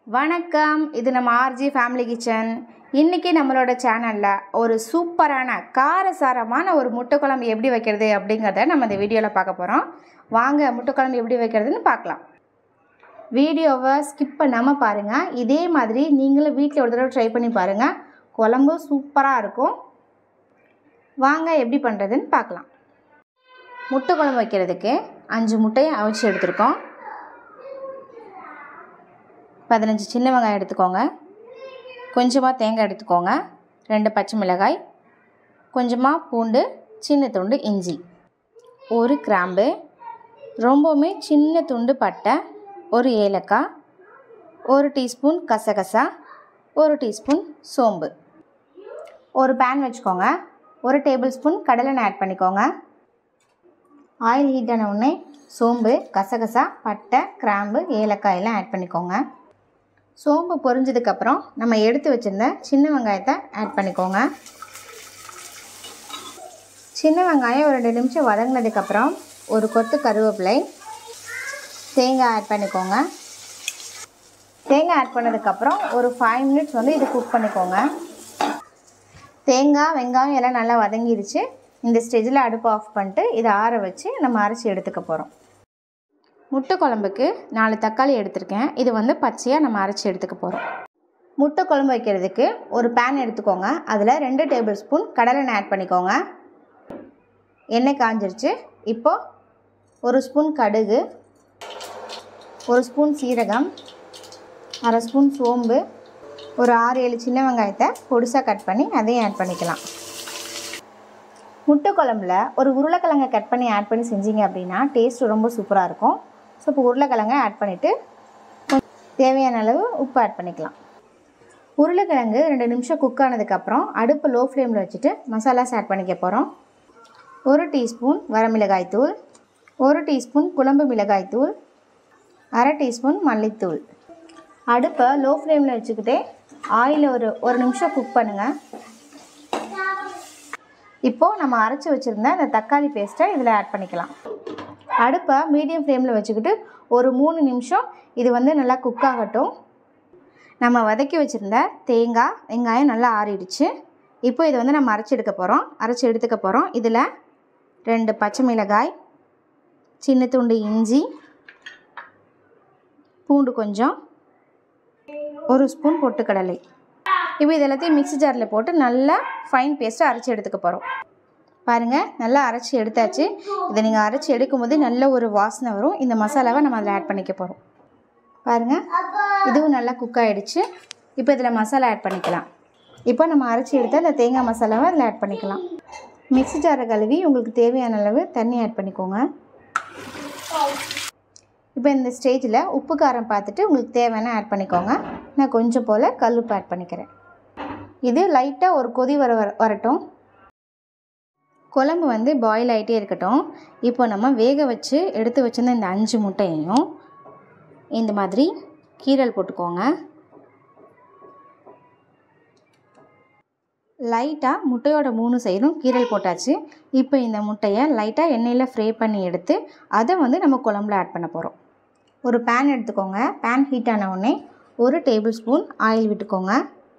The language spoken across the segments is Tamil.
வணக்கம் இது நம்ம ஆர்ஜி ஃபேமிலி கிச்சன் இன்றைக்கி நம்மளோட சேனலில் ஒரு சூப்பரான காரசாரமான ஒரு முட்டை குழம்பு எப்படி வைக்கிறது அப்படிங்கிறத நம்ம இந்த வீடியோவில் பார்க்க போகிறோம் வாங்க முட்டை குழம்பு எப்படி வைக்கிறதுன்னு பார்க்கலாம் வீடியோவை ஸ்கிப் பண்ணாமல் பாருங்கள் இதே மாதிரி நீங்களும் வீட்டில் ஒரு தடவை ட்ரை பண்ணி பாருங்கள் குழம்பு சூப்பராக இருக்கும் வாங்க எப்படி பண்ணுறதுன்னு பார்க்கலாம் முட்டை குழம்பு வைக்கிறதுக்கு அஞ்சு முட்டையை அவிச்சு எடுத்திருக்கோம் பதினஞ்சு சின்ன வெங்காயம் எடுத்துக்கோங்க கொஞ்சமாக தேங்காய் எடுத்துக்கோங்க ரெண்டு பச்சை மிளகாய் கொஞ்சமாக பூண்டு சின்ன துண்டு இஞ்சி ஒரு கிராம்பு ரொம்பவுமே சின்ன துண்டு பட்டை ஒரு ஏலக்காய் ஒரு டீஸ்பூன் கசகசா ஒரு டீஸ்பூன் சோம்பு ஒரு பேன் வச்சுக்கோங்க ஒரு டேபிள் ஸ்பூன் கடலெண்ணெய் ஆட் பண்ணிக்கோங்க ஆயில் ஹீட் ஆன உடனே சோம்பு கசகசா பட்டை கிராம்பு ஏலக்காய் எல்லாம் ஆட் பண்ணிக்கோங்க சோம்பு பொரிஞ்சதுக்கப்புறம் நம்ம எடுத்து வச்சுருந்த சின்ன வெங்காயத்தை ஆட் பண்ணிக்கோங்க சின்ன வெங்காயம் ஒரு ரெண்டு நிமிஷம் வதங்கினதுக்கப்புறம் ஒரு கொத்து கருவேப்பிலை தேங்காய் ஆட் பண்ணிக்கோங்க தேங்காய் ஆட் பண்ணதுக்கப்புறம் ஒரு ஃபைவ் மினிட்ஸ் வந்து இது குக் பண்ணிக்கோங்க தேங்காய் வெங்காயம் எல்லாம் நல்லா வதங்கிருச்சு இந்த ஸ்டேஜில் அடுப்பு ஆஃப் பண்ணிட்டு இதை ஆற வச்சு நம்ம அரைச்சி எடுத்துக்க போகிறோம் முட்டை குழம்புக்கு நாலு தக்காளி எடுத்திருக்கேன் இது வந்து பச்சையாக நம்ம அரைச்சி எடுத்துக்க போகிறோம் முட்டை குழம்பு வைக்கிறதுக்கு ஒரு பேன் எடுத்துக்கோங்க அதில் ரெண்டு டேபிள் ஸ்பூன் கடலெண்ணெய் ஆட் பண்ணிக்கோங்க எண்ணெய் காஞ்சிருச்சு இப்போது ஒரு ஸ்பூன் கடுகு ஒரு ஸ்பூன் சீரகம் அரை ஸ்பூன் சோம்பு ஒரு ஆறு ஏழு சின்ன வெங்காயத்தை பொடிசாக கட் பண்ணி அதையும் ஆட் பண்ணிக்கலாம் முட்டை குழம்புல ஒரு உருளைக்கிழங்கை கட் பண்ணி ஆட் பண்ணி செஞ்சீங்க அப்படின்னா டேஸ்ட் ரொம்ப சூப்பராக இருக்கும் ஸோ இப்போ உருளைக்கிழங்கை ஆட் பண்ணிவிட்டு தேவையான அளவு உப்பு ஆட் பண்ணிக்கலாம் உருளைக்கிழங்கு ரெண்டு நிமிஷம் குக் ஆனதுக்கப்புறம் அடுப்பு லோ ஃப்ளேமில் வச்சுட்டு மசாலாஸ் ஆட் பண்ணிக்க போகிறோம் ஒரு டீஸ்பூன் வரமிளகாய் தூள் ஒரு டீஸ்பூன் குழம்பு மிளகாய் தூள் அரை டீஸ்பூன் மல்லித்தூள் அடுப்பை லோ ஃப்ளேமில் வச்சுக்கிட்டே ஆயில் ஒரு ஒரு நிமிஷம் குக் பண்ணுங்கள் இப்போது நம்ம அரைச்சி வச்சுருந்த அந்த தக்காளி பேஸ்ட்டை இதில் ஆட் பண்ணிக்கலாம் அடுப்பை மீடியம் ஃப்ளேமில் வச்சுக்கிட்டு ஒரு மூணு நிமிஷம் இது வந்து நல்லா குக் ஆகட்டும் நம்ம வதக்கி வச்சுருந்த தேங்காய் வெங்காயம் நல்லா ஆறிடுச்சு இப்போ இதை வந்து நம்ம அரைச்சி எடுக்க போகிறோம் அரைச்சி எடுத்துக்க போகிறோம் இதில் ரெண்டு பச்சை மிளகாய் சின்ன துண்டு இஞ்சி பூண்டு கொஞ்சம் ஒரு ஸ்பூன் பொட்டுக்கடலை இப்போ இது எல்லாத்தையும் மிக்ஸி ஜாரில் போட்டு நல்லா ஃபைன் பேஸ்ட்டாக அரைச்சி எடுத்துக்க போகிறோம் பாருங்கள் நல்லா அரைச்சி எடுத்தாச்சு இதை நீங்கள் அரைச்சி எடுக்கும்போது நல்ல ஒரு வாசனை வரும் இந்த மசாலாவை நம்ம அதில் ஆட் பண்ணிக்க போகிறோம் பாருங்கள் இதுவும் நல்லா குக் ஆகிடுச்சு இப்போ இதில் மசாலா ஆட் பண்ணிக்கலாம் இப்போ நம்ம அரைச்சி எடுத்த அந்த தேங்காய் மசாலாவை அதில் ஆட் பண்ணிக்கலாம் மிக்ஸி ஜாரை கழுவி உங்களுக்கு தேவையான அளவு தண்ணி ஆட் பண்ணிக்கோங்க இப்போ இந்த ஸ்டேஜில் உப்பு காரம் பார்த்துட்டு உங்களுக்கு தேவையான ஆட் பண்ணிக்கோங்க நான் கொஞ்சம் போல் கல்லுப்பு ஆட் பண்ணிக்கிறேன் இது லைட்டாக ஒரு கொதி வர வர வரட்டும் குழம்பு வந்து பாயில் ஆகிட்டே இருக்கட்டும் இப்போ நம்ம வேக வச்சு எடுத்து வச்சிருந்த இந்த அஞ்சு முட்டையையும் இந்த மாதிரி கீரல் போட்டுக்கோங்க லைட்டாக முட்டையோட மூணு சைடும் கீரல் போட்டாச்சு இப்போ இந்த முட்டையை லைட்டாக எண்ணெயில் ஃப்ரை பண்ணி எடுத்து அதை வந்து நம்ம குழம்புல ஆட் பண்ண போகிறோம் ஒரு பேன் எடுத்துக்கோங்க பேன் ஹீட் ஆன உடனே ஒரு டேபிள் ஸ்பூன் ஆயில் விட்டுக்கோங்க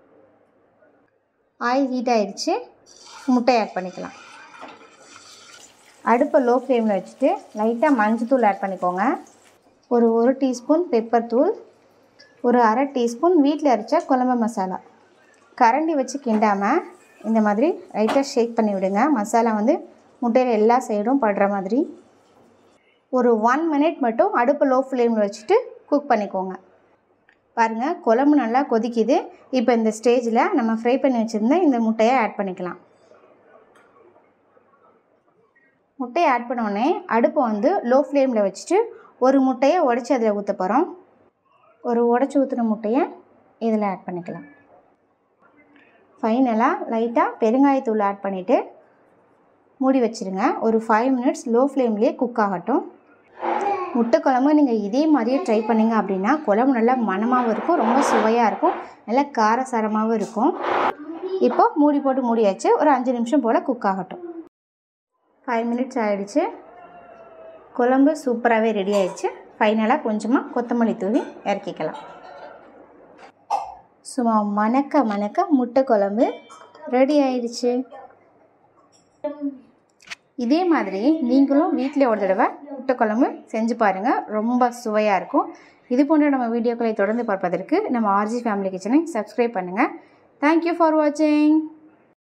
ஆயில் ஹீட் ஆகிடுச்சு முட்டை ஆட் பண்ணிக்கலாம் அடுப்பை லோ ஃப்ளேமில் வச்சுட்டு லைட்டாக மஞ்சத்தூள் ஆட் பண்ணிக்கோங்க ஒரு ஒரு டீஸ்பூன் பெப்பர் தூள் ஒரு அரை டீஸ்பூன் வீட்டில் அரைச்ச குழம்பு மசாலா கரண்டி வச்சு கிண்டாமல் இந்த மாதிரி லைட்டாக ஷேக் பண்ணி விடுங்க மசாலா வந்து முட்டையில் எல்லா சைடும் படுற மாதிரி ஒரு ஒன் மினிட் மட்டும் அடுப்பு லோ ஃப்ளேமில் வச்சுட்டு குக் பண்ணிக்கோங்க பாருங்கள் குழம்பு நல்லா கொதிக்குது இப்போ இந்த ஸ்டேஜில் நம்ம ஃப்ரை பண்ணி வச்சுருந்த இந்த முட்டையை ஆட் பண்ணிக்கலாம் முட்டையை ஆட் பண்ணோடனே அடுப்பை வந்து லோ ஃப்ளேமில் வச்சுட்டு ஒரு முட்டையை உடச்சி அதில் ஊற்ற போகிறோம் ஒரு உடச்சி ஊற்றுன முட்டையை இதில் ஆட் பண்ணிக்கலாம் ஃபைனலாக லைட்டாக பெருங்காயத்தூள் ஆட் பண்ணிவிட்டு மூடி வச்சுருங்க ஒரு ஃபைவ் மினிட்ஸ் லோ ஃப்ளேம்லேயே குக் ஆகட்டும் முட்டை குழம்பு நீங்கள் இதே மாதிரியே ட்ரை பண்ணிங்க அப்படின்னா குழம்பு நல்லா மணமாகவும் இருக்கும் ரொம்ப சுவையாக இருக்கும் நல்லா காரசாரமாகவும் இருக்கும் இப்போ மூடி போட்டு மூடியாச்சு ஒரு அஞ்சு நிமிஷம் போல் குக் ஆகட்டும் ஃபைவ் மினிட்ஸ் ஆகிடுச்சு குழம்பு சூப்பராகவே ரெடி ஆயிடுச்சு ஃபைனலாக கொஞ்சமாக கொத்தமல்லி தூவி இறக்கிக்கலாம் சும்மா மணக்க மணக்க முட்டை குழம்பு ரெடி ஆயிடுச்சு இதே மாதிரி நீங்களும் வீட்டில் ஒரு தடவை முட்டை குழம்பு செஞ்சு பாருங்கள் ரொம்ப சுவையாக இருக்கும் இது போன்ற நம்ம வீடியோக்களை தொடர்ந்து பார்ப்பதற்கு நம்ம ஆர்ஜி ஃபேமிலி கிச்சனை சப்ஸ்கிரைப் பண்ணுங்கள் தேங்க்யூ ஃபார் வாட்சிங்